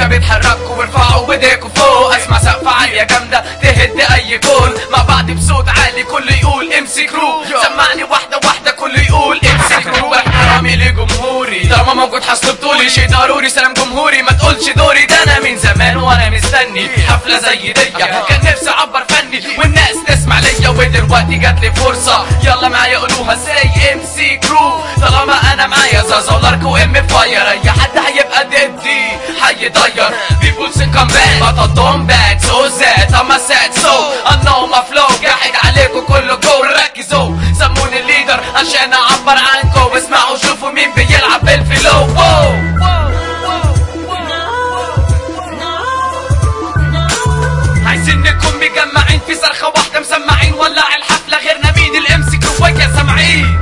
بتحركوا وارفعوا ايديكوا فوق اسمع سقفة عالية جامدة تهد اي كون مع بعض بصوت عالي كله يقول امسي كرو سمعني واحدة واحدة كله يقول امسي كرو احترامي لجمهوري طالما موجود حصل بطولي شيء ضروري سلام جمهوري ما تقولش دوري ده انا من زمان وانا مستني حفلة زي دي كان نفسي اعبر فني والناس تسمع ليا ودلوقتي جات لي فرصة يلا معايا قولوها زي ام سي كرو طالما انا معايا زازا لارك وام فاير اي حد هيبقى ضدي هيضير people say come back but I don't back so sad I'm a sad soul I know my flow قاعد عليكم كله جو ركزوا سموني الليدر عشان اعبر عنكم اسمعوا شوفوا مين بيلعب بالفلو واو عايزين نكون مجمعين في صرخة واحدة مسمعين ولع الحفلة غيرنا مين الامسك رواية سامعين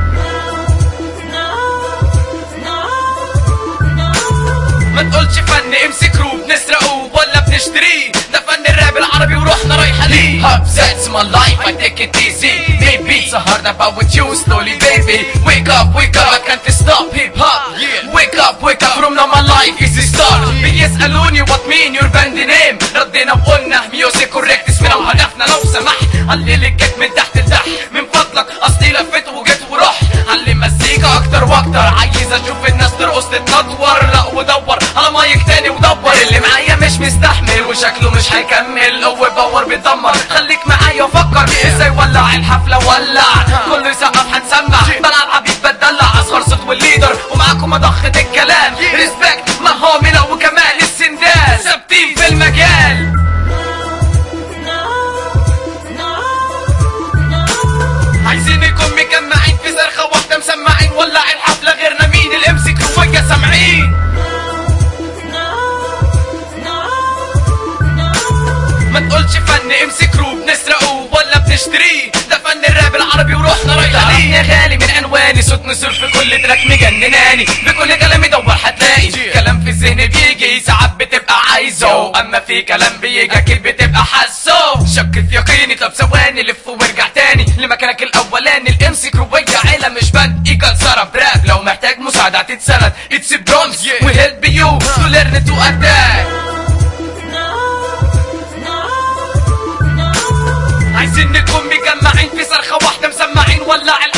ما تقولش فن امسك روب بنسرقه ولا بنشتريه ده فن الراب العربي وروحنا رايحة ليه Hub sets my life I take it easy Maybe سهرنا about with you slowly baby Wake up wake up I can't stop hip hop Wake up wake up from now my life is a start بيسألوني what mean your band name ردينا وقلنا music correct اسمنا وهدفنا لو سمحت علي لي جت من تحت لتحت من فضلك اصلي لفيت وجيت ورحت علي مزيكا اكتر واكتر عايز اشوف الناس ترقص تتنطور لا ودور على مايك تاني ودور اللي معايا مش مستحمل وشكله مش هيكمل هو باور بيدمر خليك معايا وفكر ازاي ولع الحفله ولع كله يسقف هنسمع بلعب عبيد بتدلع اصغر صوت والليدر ومعاكم مضخة الكلام ريسبكت ما هو ميلا وكمال السندال ثابتين في المجال عايزين نكون مجمعين في صرخة واحدة مسمعين ولع الحفلة غيرنا مين الامسك رواية سامعين ما تقولش فن امسك روب بنسرقه ولا بنشتريه ده فن الراب العربي وروحنا رايحة ليه يا غالي من عنواني صوت نسور في كل تراك مجنناني بكل كلامي دور هتلاقي كلام في الذهن بيجي ساعات بتبقى عايزه اما في كلام بيجي اكيد بتبقى حاسه شك في يقيني طب ثواني لف وارجع تاني لمكانك الاولاني الامسك رواية عيلة مش بند ايكال سرب راب لو محتاج مساعدة هتتسند اتس برونز وي هيلب يو تو ليرن تو اتاك عايزين نكون مجمعين في صرخة واحدة مسمعين ولع